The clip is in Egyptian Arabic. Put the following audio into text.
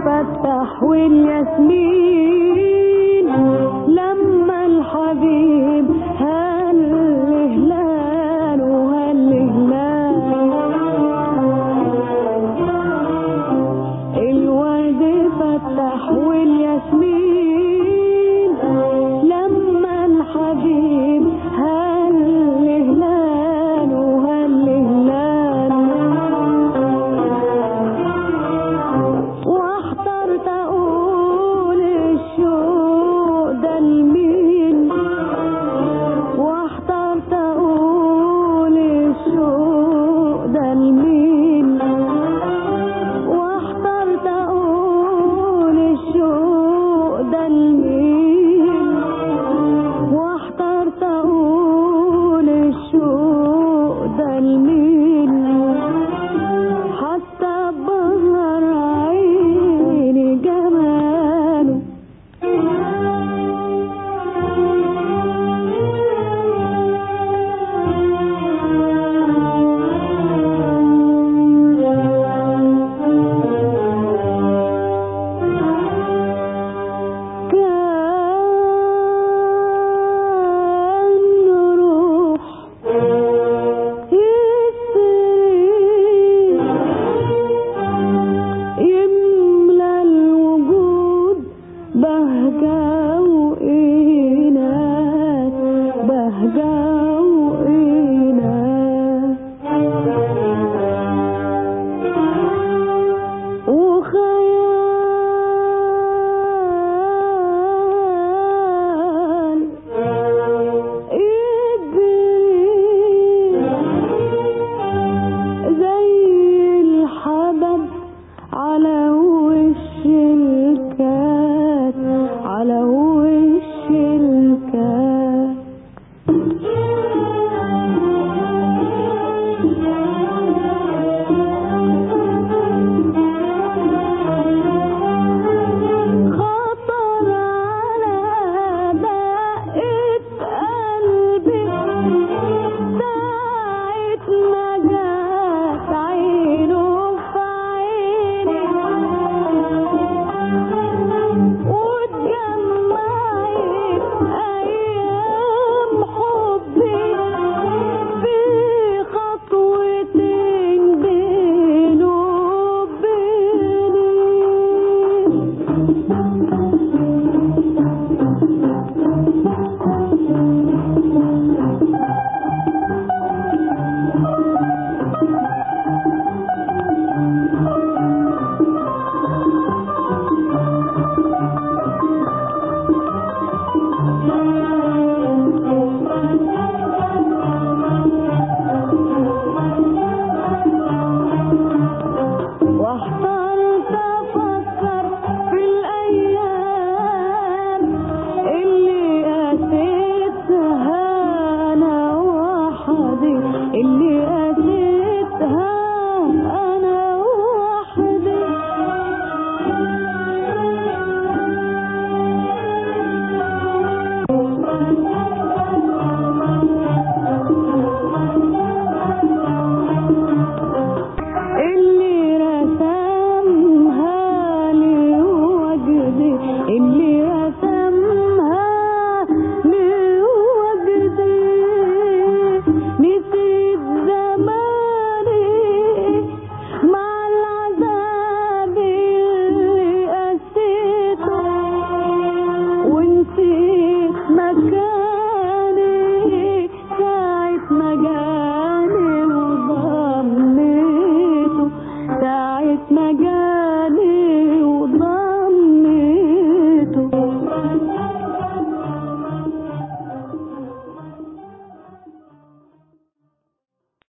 فتح والياسمين لما الحبيب هل هلال وهل هلال الورد فتح والياسمين لما الحبيب هل هلال وهل هلال واحترت اقول الشوق ده لمين واحترت اقول الشوق ده لمين واحترت اقول الشوق ده لمين واحترت اقول الشوق ده لمين حتى بظهر عيني جماله كان روح يملى الوجود بهجة وإناث بهجة وإناث وخيال يجري زي الحبب على وش الكاس على وش الكاس خطر على دقة قلبي ساعة ما جات عينه في عيني واتجمعت أيام حبي في خطوتين بينه وبيني واحترت افكر في الايام اللي قاسيتها انا وحدي اللي قاسيتها انا وحدي اللي رسمها لوجدي اللي رسمها لوجدي نسيت زماني مع العذاب اللي قسيته ونسيت مكاني